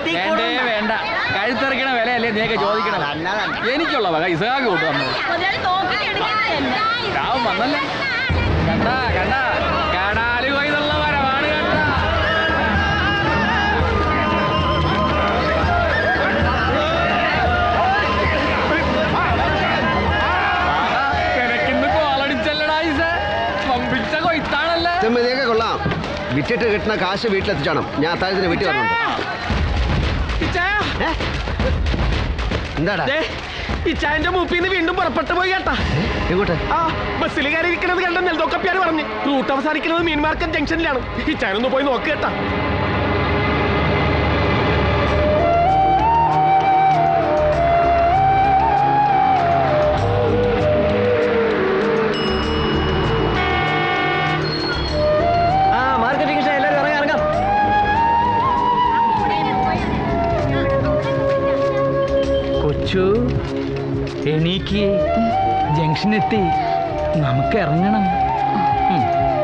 വേണ്ടേ വേണ്ട കഴുത്തിറക്കണ വിലയല്ലേ നീയൊക്കെ ചോദിക്കണം എനിക്കുള്ള വക ഇസഹാക്ക് കൂട്ടു വന്നു രാവും വന്നല്ലേ കണ്ട കണ്ട കടാല് കൊയ്തുള്ള വരവാണ് കണ്ട കിടക്കുന്ന കോളടിച്ചല്ലടാ ഇസ പമ്പിച്ച കൊയ്ത്താണല്ലേ ചെമ്മതിയൊക്കെ കൊള്ളാം വിറ്റിട്ട് കിട്ടുന്ന കാശ് വീട്ടിലെത്തിച്ചോണം ഞാൻ അത്താഴത്തിന് വീട്ടിൽ വരണുണ്ട് ഏ? എന്താടാ ഈ ചായന്റെ മൂപ്പിന്ന് വീണ്ടും പുറപ്പെട്ടു പോയി കേട്ടാ എങ്ങോട്ട് ആ ബസ്സിൽ കയറി ഇരിക്കുന്നത് കണ്ട നെൽതോക്കപ്പിയാർ പറഞ്ഞു റൂട്ട് അവസാനിക്കുന്നത് മീൻ മാർക്കറ്റ് ജംഗ്ഷനിലാണ് ഈ ചായ ഒന്ന് പോയി നോക്ക് കേട്ടാ ആ മാർക്കറ്റിംഗ് സ്റ്റേ എല്ലാവരും ഇറങ്ങാം ഇറങ്ങാം കൊച്ചു എണീക്ക് ജംഗ്ഷനെത്തി നമുക്ക് ഇറങ്ങണം ഉം.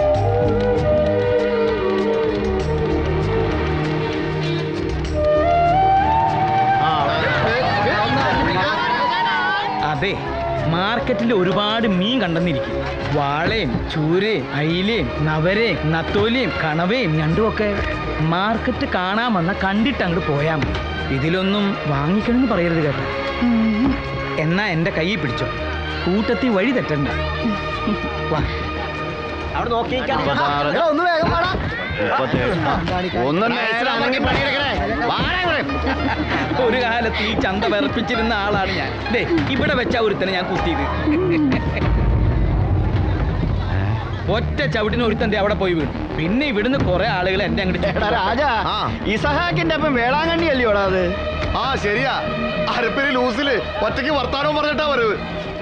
അതെ മാർക്കറ്റിൽ ഒരുപാട് മീൻ കണ്ടെന്നിരിക്കും വാളയും ചൂരയും അയിലയും നവരയും നത്തോലിയും കണവയും ഞണ്ടും ഒക്കെ മാർക്കറ്റ് കാണാൻ വന്ന കണ്ടിട്ട് അങ്ങോട്ട് പോയാൽ മതി ഇതിലൊന്നും വാങ്ങിക്കണമെന്ന് പറയരുത് കേട്ടോ എന്നാ എൻ്റെ കൈ പിടിച്ചോ കൂട്ടത്തിൽ വഴി തെറ്റണ്ട വാ അവിടെ നോക്കിയിരിക്കാൻ ഒന്ന് വേഗം പാടാ ഒരു കാലത്ത് ഈ ചന്ത വിറപ്പിച്ചിരുന്ന ആളാണ് ഞാൻ ദേ ഇവിടെ വെച്ച ഒരുത്തനെ ഞാൻ കുത്തിയത് ഒറ്റ ചവിട്ടിന് ഒരുത്തന്റെ അവിടെ പോയി വീണു പിന്നെ ഇവിടുന്ന് കുറെ ആളുകൾ എന്റെ അങ്ങോട്ട് ചുറ്റും. രാജാ ആ. ഇസഹാക്കിന്റെ അപ്പം വേളാങ്കണ്ണി അല്ലയോടാ അത് ആ ശരിയാ അരപ്പിന് ലൂസില് ഒറ്റയ്ക്ക് വർത്താനവും പറഞ്ഞിട്ടാ വരവ്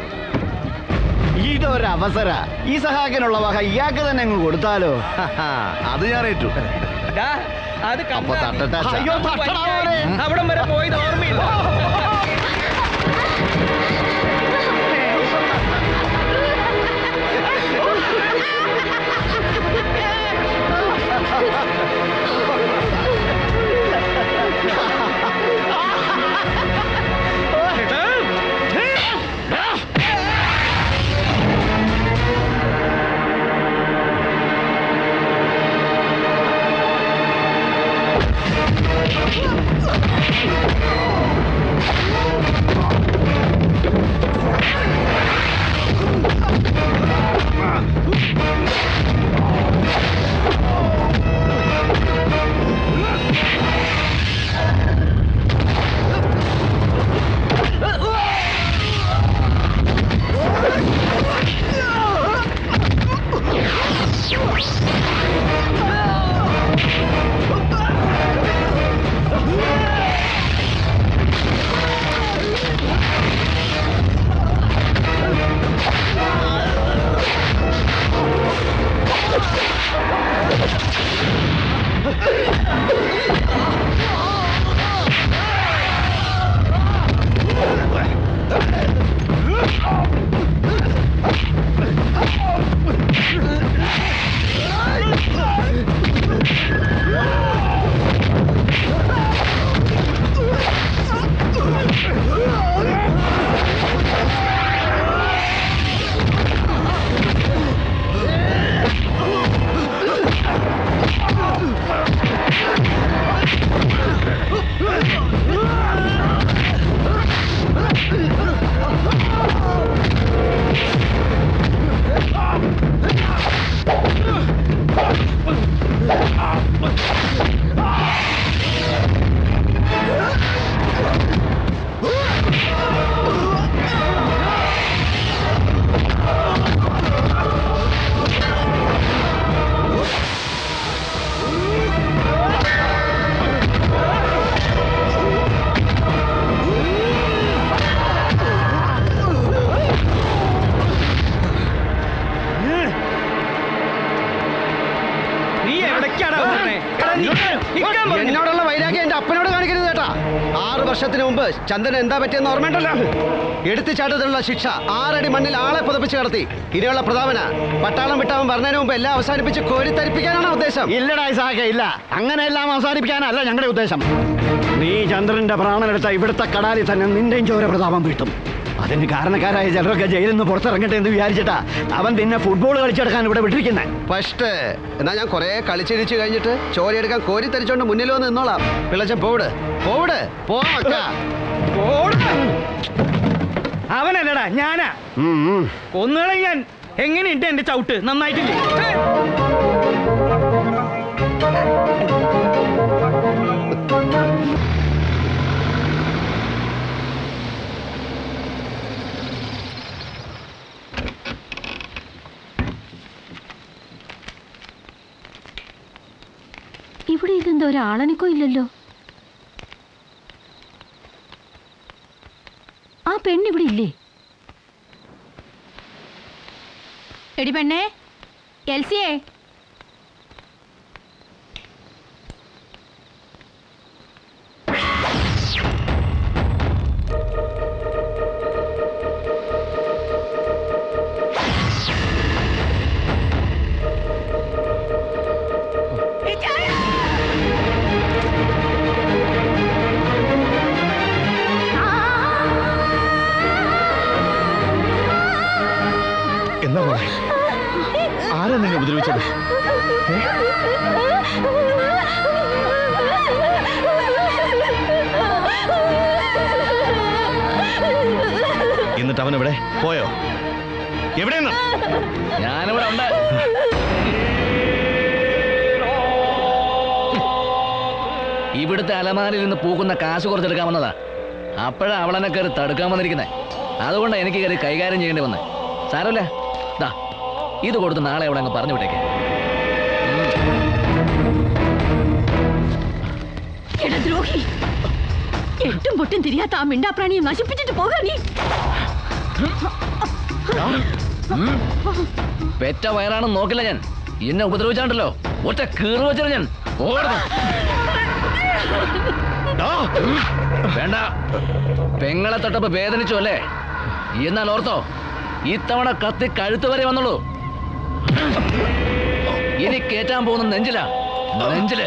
ഇതൊരവസര ഈ സഹാക്കിനുള്ള വക ഇയാൾക്ക് തന്നെ അങ്ങ് കൊടുത്താലോ അത് ഞാൻ ഏറ്റു ദാ, അത് കണ്ടാ അപ്പൊ തട്ടട്ടെ അച്ഛാ. അയ്യോ, തട്ടടാ മോനെ. അവിടം വരെ പോയത് ഓർമ്മയില്ല ആ ആറ് വർഷത്തിന് മുമ്പ് ചന്ദന എന്താ പറ്റിയെന്ന് ഓർമ്മയുണ്ടല്ലോ എടുത്തു ചാട്ടത്തിലുള്ള ശിക്ഷ ആറടി മണ്ണിൽ ആളെ പുതപ്പിച്ച് കിടത്തി ഇനിയുള്ള പ്രതാപന പട്ടാളം വിട്ടാവൻ പറഞ്ഞതിന് മുമ്പ് എല്ലാം അവസാനിപ്പിച്ച് കോരിത്തരിപ്പിക്കാനാണ് ഉദ്ദേശം ഇല്ലടാ ഇസാഖ ഇല്ല അങ്ങനെയെല്ലാം അവസാനിപ്പിക്കാനല്ല ഞങ്ങളുടെ ഉദ്ദേശം നീ ചന്ദ്രന്റെ പ്രാണനെടുത്ത ഇവിടുത്തെ കടാലിൽ തന്നെ നിന്റെയും ചോര പ്രതാപം വീട്ടും അതിന് കാരണക്കാരായ ചിലരൊക്കെ ജയിലിൽ നിന്ന് പുറത്തിറങ്ങട്ടെ എന്ന് വിചാരിച്ചിട്ടാ അവൻ നിന്നെ ഫുട്ബോൾ കളിച്ചെടുക്കാൻ ഇവിടെ വിട്ടിരിക്കുന്നത് ഫസ്റ്റ് എന്നാ ഞാൻ കുറെ കളിച്ചിരിച്ചു കഴിഞ്ഞിട്ട് ചോരയെടുക്കാൻ കോരിത്തരിച്ചോണ്ട് മുന്നിൽ വന്ന് നിന്നോളാം പിള്ളച്ചൻ പോവിട് പോവിട് പോ അച്ഛാ. അവനല്ലടാ ഞാനാ കൊന്നുകളെ ഞാൻ എങ്ങനെയുണ്ട് എന്റെ ചവിട്ട് നന്നായിട്ടില്ലേ ഏ? ഇവിടെ ഇതെന്താ ഒരാളനക്കോ ഇല്ലല്ലോ ആ പെണ്ണിവിടെ ഇല്ലേ എടി പെണ്ണേ എൽസിയേ എന്താ മോളെ ആരാ നിന്നെ ഉപദ്രവിച്ചത് എന്നിട്ട് അവൻ എവിടെ പോയോ എവിടെയെന്ന് ഞാനിവിടെ ഉണ്ട് ഇവിടുത്തെ അലമാരിൽ നിന്ന് പൂക്കുന്ന കാശ് കുറച്ചെടുക്കാൻ വന്നതാ അപ്പോഴാ അവളെന്നെ കയറി തടുക്കാൻ വന്നിരിക്കുന്നത് അതുകൊണ്ടാണ് എനിക്ക് കയറി കൈകാര്യം ചെയ്യേണ്ടി വന്നത് സാരമില്ല ദാ ഇത് കൊടുത്ത് നാളെ അവിടെ അങ്ങ് പറഞ്ഞു വിട്ടേക്ക് എടാ ദ്രോഹി എട്ടും പൊട്ടും തിരിയാത്ത ആ മിണ്ടാപ്രാണിയെ നശിപ്പിച്ചിട്ട് പോകാ നീ പെറ്റ വയറാണെന്ന് നോക്കില്ല ഞാൻ എന്നെ ഉപദ്രവിച്ചാണ്ടല്ലോ ഒറ്റ കീറു വെച്ചത് ഞാൻ ഓടുന്നു വേണ്ട പെങ്ങളെ തൊട്ടപ്പോ വേദനിച്ചു അല്ലേ എന്നാൽ ഓർത്തോ ഇത്തവണ കത്തി കഴുത്ത് വരെ വന്നുള്ളൂ ഇനി കേറ്റാൻ പോകുന്ന നെഞ്ചിലാ നെഞ്ചില്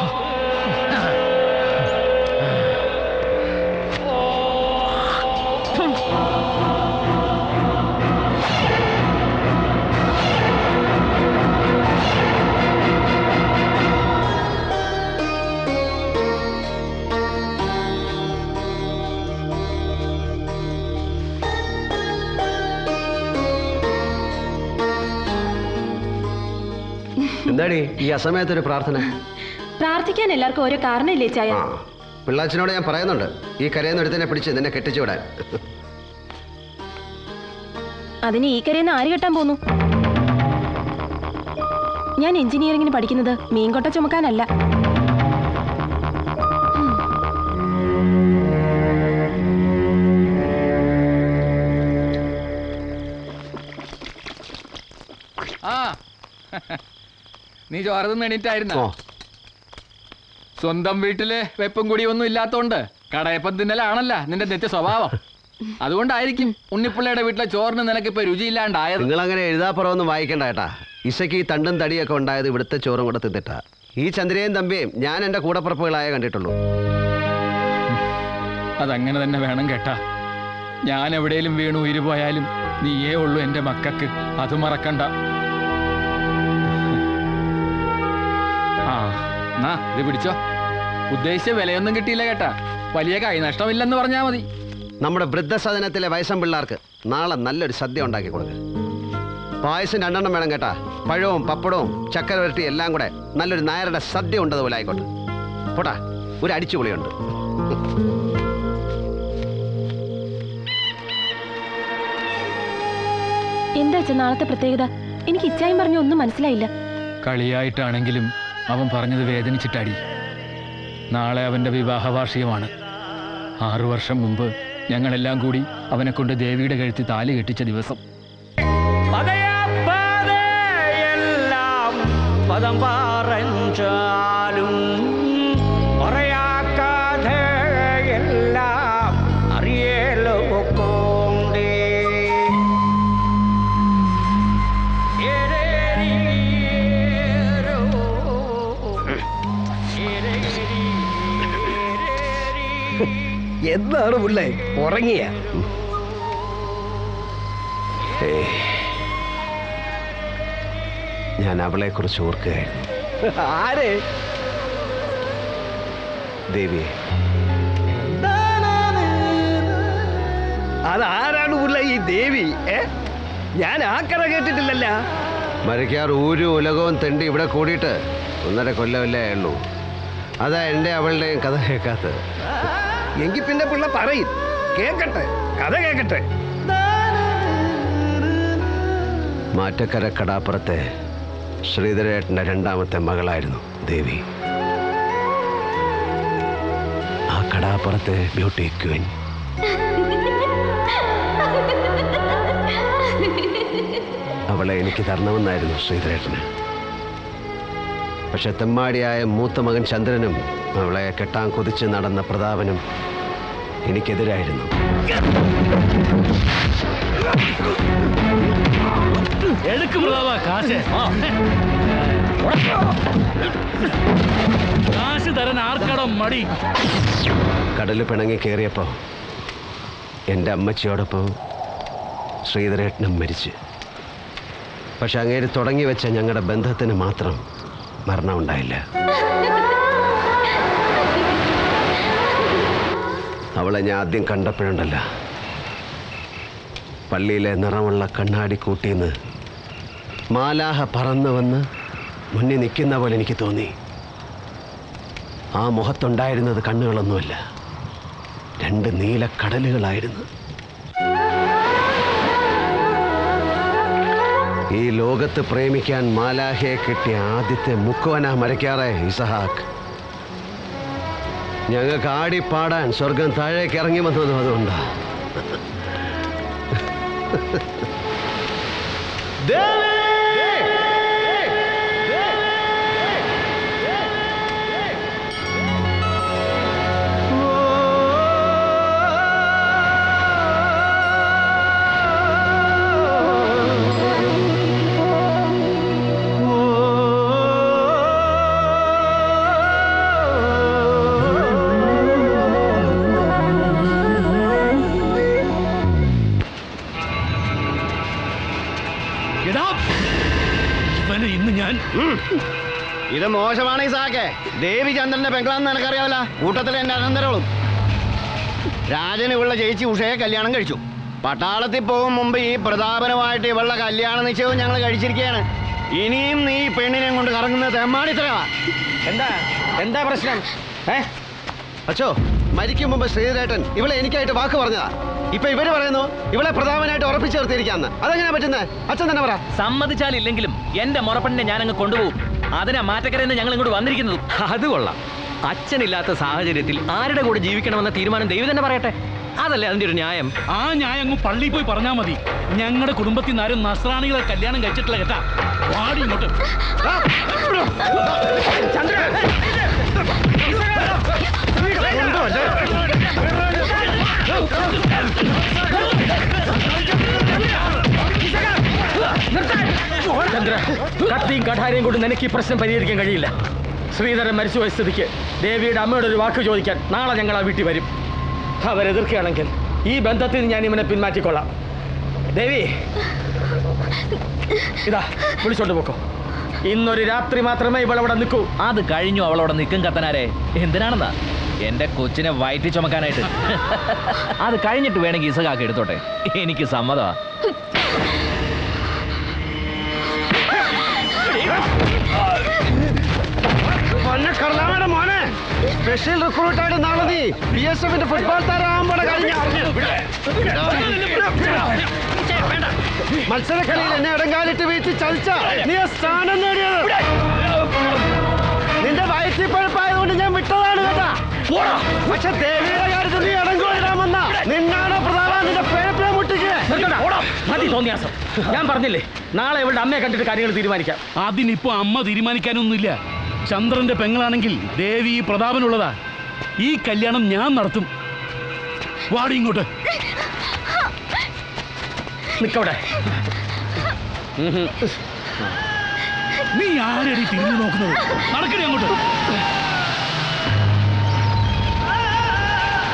എന്താടി ഈ അസമയത്തൊരു പ്രാർത്ഥന പ്രാർത്ഥിക്കാൻ എല്ലാവർക്കും ഓരോ കാരണമില്ലേ ചായ ആ പിള്ളാച്ചനോട് ഞാൻ പറയുന്നുണ്ട് ഈ കരയെന്ന് എടുത്തിനെ പിടിച്ച് നിന്നെ കെട്ടിച്ചു വിടാൻ അതിന് ഈ കരയെന്ന് ആര് കെട്ടാൻ പോന്നു ഞാൻ എഞ്ചിനീയറിംഗിന് പഠിക്കുന്നത് മീൻകൊട്ട ചുമക്കാനല്ല ആ നീ ചോരതൊന്നും എണീറ്റായിരുന്ന ഓ സ്വന്തം വീട്ടില് വെപ്പും കുടിയും ഒന്നും ഇല്ലാത്തോണ്ട് കടയപ്പം തിന്നലാണല്ല നിന്റെ നിത്യ സ്വഭാവം അതുകൊണ്ടായിരിക്കും ഉണ്ണിപ്പിള്ളയുടെ വീട്ടിലെ ചോറിന് നിനക്കിപ്പോ രുചിയില്ലാണ്ടായത് നിങ്ങൾ അങ്ങനെ എഴുതാപ്പുറമൊന്നും വായിക്കണ്ട ഏട്ടാ ഇസയ്ക്ക് ഈ തണ്ടും തടിയൊക്കെ ഉണ്ടായത് ഇവിടുത്തെ ചോറും കൂടെ തിന്നിട്ടാ ഈ ചന്ദ്രയും തമ്പിയും ഞാൻ എൻ്റെ കൂടപ്പുറപ്പുകളായ കണ്ടിട്ടുള്ളൂ അതങ്ങനെ തന്നെ വേണം കേട്ടാ ഞാൻ എവിടെയും വീണു ഉയിര് പോയാലും നീയേ ഉള്ളൂ എന്റെ മക്കൾക്ക് അത് മറക്കണ്ട ആ എന്നാ ഇത് പിടിച്ചോ ഉദ്ദേശിച്ച വിലയൊന്നും കിട്ടിയില്ല കേട്ടാ വലിയ കൈനഷ്ടമില്ലെന്ന് പറഞ്ഞാ മതി നമ്മുടെ വൃദ്ധസദനത്തിലെ വയസ്സം പിള്ളേർക്ക് നാളെ നല്ലൊരു സദ്യ ഉണ്ടാക്കി കൊടുക്കുക പായസം രണ്ടെണ്ണം വേണം കേട്ടാ പഴവും പപ്പടവും ചക്കര വരട്ടി എല്ലാം കൂടെ നല്ലൊരു നായരുടെ സദ്യ ഉണ്ടതുപോലെ ആയിക്കോട്ടെ പോട്ടാ ഒരു അടിച്ചുപൊളിയുണ്ട് എന്താ അച്ഛൻ നാളത്തെ പ്രത്യേകത എനിക്ക് ഇച്ചായും പറഞ്ഞ ഒന്നും മനസ്സിലായില്ല കളിയായിട്ടാണെങ്കിലും അവൻ പറഞ്ഞത് വേദനിച്ചിട്ടടി നാളെ അവന്റെ വിവാഹ വാർഷികമാണ് ആറു വർഷം മുമ്പ് ഞങ്ങളെല്ലാം കൂടി അവനെ കൊണ്ട് ദേവിയുടെ കഴുത്തി താലി കെട്ടിച്ച ദിവസം എല്ലാം പദം പറഞ്ഞാലും പറയാക്കാതെ എന്താണ് പിള്ളേ ഉറങ്ങിയ ഏയ്. ഞാൻ അവളെ കുറിച്ച് ഓർക്കുകയായിരുന്നു ആരെ ദേവിയെ അതാരാണ് പിള്ള ഈ ദേവി ഏ ഞാൻ ആ കഥ കേട്ടിട്ടില്ലല്ല മരക്കാർ ഊരും ഉലകവും തെണ്ടി ഇവിടെ കൂടിയിട്ട് ഒന്നര കൊല്ലമല്ലേ ആയുള്ളൂ അതാ എൻ്റെ അവളുടെയും കഥ കേൾക്കാത്തത് എങ്കിൽ പിന്നെ പിള്ള പറയും കേക്കട്ടെ കഥ കേക്കട്ടെ മാറ്റക്കര കടാപ്പുറത്തെ ശ്രീധരേട്ടൻ്റെ രണ്ടാമത്തെ മകളായിരുന്നു ദേവി ആ കടാപ്പുറത്തെ ബ്യൂട്ടി ക്വീൻ അവളെ എനിക്ക് തരണമെന്നായിരുന്നു ശ്രീധരേട്ടന് പക്ഷെ തെമ്മാടിയായ മൂത്ത മകൻ ചന്ദ്രനും അവളെ കെട്ടാൻ കുതിച്ച് നടന്ന പ്രതാപനും എനിക്കെതിരായിരുന്നു എടുക്ക് പ്രതാപ കാശ് കാശ് തരാൻ ആർക്കടം മടി കടൽ പിണങ്ങി കയറിയപ്പോൾ എൻ്റെ അമ്മച്ചിയോടൊപ്പം ശ്രീധരേട്ടനും മരിച്ച് പക്ഷെ അങ്ങേര് തുടങ്ങി വെച്ച ഞങ്ങളുടെ ബന്ധത്തിന് മാത്രം മരണം ഉണ്ടായില്ല അവളെ ഞാൻ ആദ്യം കണ്ടപ്പോഴുണ്ടല്ല പള്ളിയിലെ നിറമുള്ള കണ്ണാടി കൂട്ടിന്ന് മാലാഹ പറന്നു വന്ന് മുന്നിൽ നിൽക്കുന്ന പോലെ എനിക്ക് തോന്നി ആ മുഖത്തുണ്ടായിരുന്നത് കണ്ണുകളൊന്നുമല്ല രണ്ട് നീല കടലുകളായിരുന്നു ഈ ലോകത്ത് പ്രേമിക്കാൻ മാലാഹയെ കിട്ടിയ ആദ്യത്തെ മുക്കുവന മരയ്ക്കാറെ ഇസഹാക്ക് ഞങ്ങൾക്ക് ആടിപ്പാടാൻ സ്വർഗം താഴേക്ക് ഇറങ്ങി വന്നതും അതുകൊണ്ടാ എടാ ഇവന് ഇന്ന് ഞാൻ ഇത് മോശമാണ് ഇസാക്കെ ദേവി ചന്ദ്രന്റെ പെങ്ങളാന്ന് നിനക്കറിയാവല്ല കൂട്ടത്തിൽ എന്റെ അനന്തരവും രാജന് ഇവളുടെ ചേച്ചി ഉഷയെ കല്യാണം കഴിച്ചു പട്ടാളത്തിൽ പോകും മുമ്പ് ഈ പ്രതാപനുമായിട്ട് ഇവളുടെ കല്യാണ നിശ്ചയവും ഞങ്ങൾ കഴിച്ചിരിക്കുകയാണ് ഇനിയും നീ ഈ പെണ്ണിനെ കൊണ്ട് കറങ്ങുന്നത് തെമ്മാടിത്തരവാ എന്താ എന്താ പ്രശ്നം ഏ അച്ചോ മരിക്കും മുമ്പ് ശ്രീധരേട്ടൻ ഇവളെ എനിക്കായിട്ട് വാക്ക് പറഞ്ഞതാ ഇപ്പൊ ഇവര് പറയുന്നു ഇവളെ പ്രധാനമായിട്ട് ഉറപ്പിച്ചു നിർത്തിയിരിക്കാന്ന് അതെങ്ങനെയാ പറ്റുന്നത് അച്ഛൻ തന്നെ പറ സമ്മതിച്ചാലില്ലെങ്കിലും എന്റെ മുറപ്പെണ്ണിനെ ഞാൻ അങ്ങ് കൊണ്ടുപോകും അതിനാ മാറ്റക്കരന്ന് ഞങ്ങൾ ഇങ്ങോട്ട് വന്നിരിക്കുന്നത് അത് കൊള്ളാം അച്ഛനില്ലാത്ത സാഹചര്യത്തിൽ ആരുടെ കൂടെ ജീവിക്കണമെന്ന തീരുമാനം ദൈവം തന്നെ പറയട്ടെ അതല്ലേ അതിന്റെ ഒരു ന്യായം ആ ഞാൻ അങ്ങ് പള്ളിയിൽ പോയി പറഞ്ഞാ മതി ഞങ്ങളുടെ കുടുംബത്തിൽ നിന്ന് ആരും നസ്രാണികളെ കല്യാണം കഴിച്ചിട്ടില്ല കേട്ടാ വാടി ഇങ്ങോട്ട് ചന്ദ്ര കത്തിയും കഠാരയും കൊണ്ട് നിനക്ക് ഈ പ്രശ്നം പരിഹരിക്കാൻ കഴിയില്ല ശ്രീധരൻ മരിച്ചുപോയ സ്ഥിതിക്ക് ദേവിയുടെ അമ്മയുടെ ഒരു വാക്ക് ചോദിക്കാൻ നാളെ ഞങ്ങൾ ആ വീട്ടിൽ വരും അവരെതിർക്കുകയാണെങ്കിൽ ഈ ബന്ധത്തിൽ നിന്ന് ഞാൻ ഇവനെ പിന്മാറ്റിക്കൊള്ളാം ദേവി ഇതാ വിളിച്ചോണ്ട് പോക്കോ ഇന്നൊരു രാത്രി മാത്രമേ ഇവളവിടെ നിൽക്കൂ അത് കഴിഞ്ഞു അവളവിടെ നിൽക്കും കത്തനാരെ എന്തിനാണെന്നാ എന്റെ കൊച്ചിനെ വയറ്റി ചുമക്കാനായിട്ട് അത് കഴിഞ്ഞിട്ട് വേണമെങ്കിൽ ഇസകാക്കി എടുത്തോട്ടെ എനിക്ക് സമ്മതമാ മോനെ സ്പെഷ്യൽ റിക്രൂട്ടായിട്ട് നാളെ നീ ബി എസ് എഫിന്റെ ഫുട്ബോൾ താരമാകുമ്പോൾ കഴിഞ്ഞ മത്സരക്കളിയിൽ എന്നെ ഇടങ്കാലിട്ട് വീഴ്ത്തി ചതിച്ച നീ ആ സ്ഥാനം നേടിയത് നിന്റെ വയറ്റിൽ പഴുപ്പായതുകൊണ്ട് ഞാൻ വിട്ടതാണ് കേട്ടാ പക്ഷെ ദേവിയുടെ കാര്യത്തിൽ നീ ഇടങ്കോളിടാമെന്ന നിന്നാണോ പ്രധാന നിന്റെ പേപ്പിനെ മുട്ടിക്കുക നിർത്തടാ. മതി തോന്നിയാസം ഞാൻ പറഞ്ഞില്ലേ നാളെ ഇവളുടെ അമ്മയെ കണ്ടിട്ട് കാര്യങ്ങൾ തീരുമാനിക്കാം അതിനിപ്പോ അമ്മ തീരുമാനിക്കാനൊന്നുമില്ല ചന്ദ്രന്റെ പെങ്ങളാണെങ്കിൽ ദേവി പ്രതാപനുള്ളതാ ഈ കല്യാണം ഞാൻ നടത്തും വാടി ഇങ്ങോട്ട് നിക്കവിടെ നീ ആരടി തിരിഞ്ഞു നോക്കുന്നത് നടക്കണേ അങ്ങോട്ട്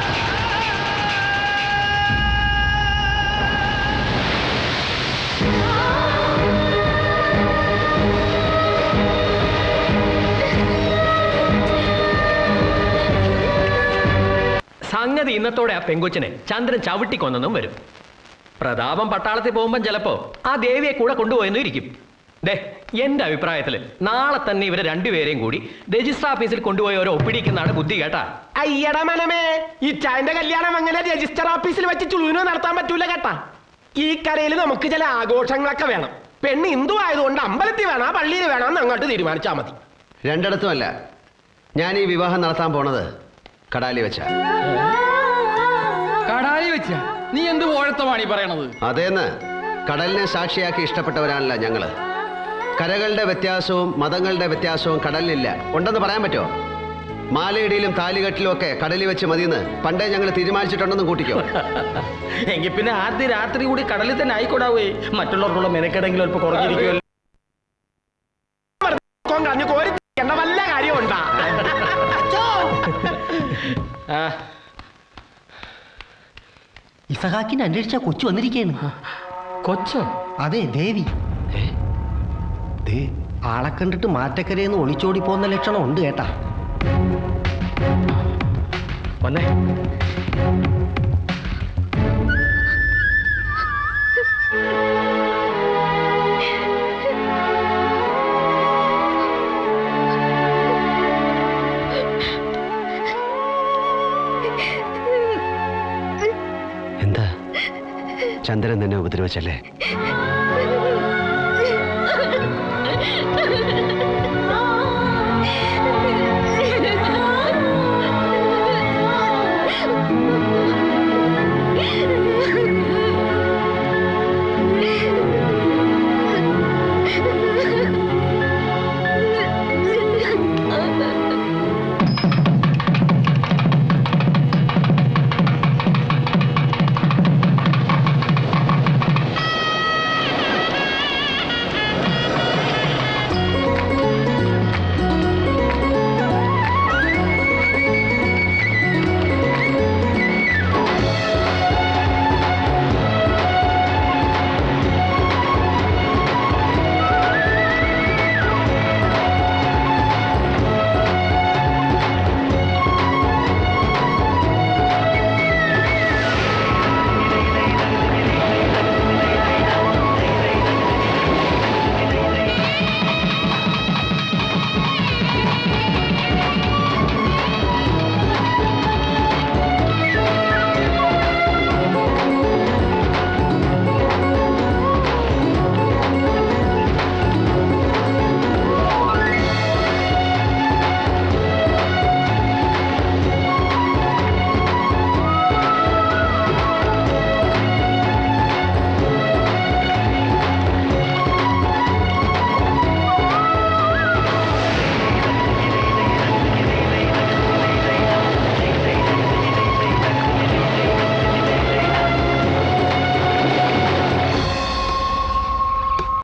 സംഗതി ഇന്നത്തോടെ ആ പെങ്കൊച്ചിനെ ചന്ദ്രൻ ചവിട്ടിക്കൊന്നെന്നും വരും പ്രതാപം പട്ടാളത്തിൽ പോകുമ്പം ചിലപ്പോ ആ ദേവിയെ കൂടെ കൊണ്ടുപോയെന്നും ഇരിക്കും ദേ എന്റെ അഭിപ്രായത്തിൽ നാളെ തന്നെ ഇവരെ രണ്ടുപേരെയും കൂടി രജിസ്റ്റർ ഓഫീസിൽ കൊണ്ടുപോയി ഓരോ ഒപ്പിടിക്കുന്നതാണ് ബുദ്ധി കേട്ടാ അയ്യടാ മനമേ ഈ ചായന്റെ കല്യാണം അങ്ങനെ രജിസ്റ്റർ ഓഫീസിൽ വെച്ച് ചുളുവിനോ നടത്താൻ പറ്റൂല കേട്ടാ ഈ കരയിൽ നമുക്ക് ചില ആഘോഷങ്ങളൊക്കെ വേണം പെണ്ണ് ഹിന്ദു ആയതുകൊണ്ട് അമ്പലത്തിൽ വേണം പള്ളിയിൽ വേണം എന്ന് അങ്ങോട്ട് തീരുമാനിച്ചാൽ മതി രണ്ടിടത്തുമല്ല ഞാൻ ഈ വിവാഹം നടത്താൻ പോണത് കടാലി വെച്ച കടാലി വെച്ച നീ എന്ത് ഓഴത്തമാണ് ഈ പറയണത് അതേന്ന് കടലിനെ സാക്ഷിയാക്കി ഇഷ്ടപ്പെട്ടവരാണല്ല ഞങ്ങള് കരകളുടെ വ്യത്യാസവും മതങ്ങളുടെ വ്യത്യാസവും കടലിനില്ല ഉണ്ടെന്ന് പറയാൻ പറ്റുമോ മാലയിടിയിലും താലികെട്ടിലും ഒക്കെ കടലിൽ വെച്ച് മതിയെന്ന് പണ്ടേ ഞങ്ങൾ തീരുമാനിച്ചിട്ടുണ്ടെന്ന് കൂട്ടിക്കോ എങ്കിൽ പിന്നെ ആദ്യ രാത്രി കൂടി കടലിൽ തന്നെ ആയിക്കോടാവേ മറ്റുള്ളവർക്കുള്ള മെനക്കെടെങ്കിലും അല്പം കുറഞ്ഞിരിക്കുമല്ലോ കോൻ കളഞ്ഞ് കോരി എന്ന വല്ല കാര്യമുണ്ടാ ആ ഇസഹാക്കിനെ അന്വേഷിച്ച കൊച്ചു വന്നിരിക്കുകയാണ് കൊച്ചോ അതെ ദേവി ദേ, ആളെ കണ്ടിട്ട് മാറ്റക്കരയെന്ന് ഒളിച്ചോടി പോകുന്ന ലക്ഷണം ഉണ്ട് കേട്ടാ വന്നേ എന്താ ചന്ദ്രൻ നിന്നെ ഉപദ്രവിച്ചല്ലേ ആ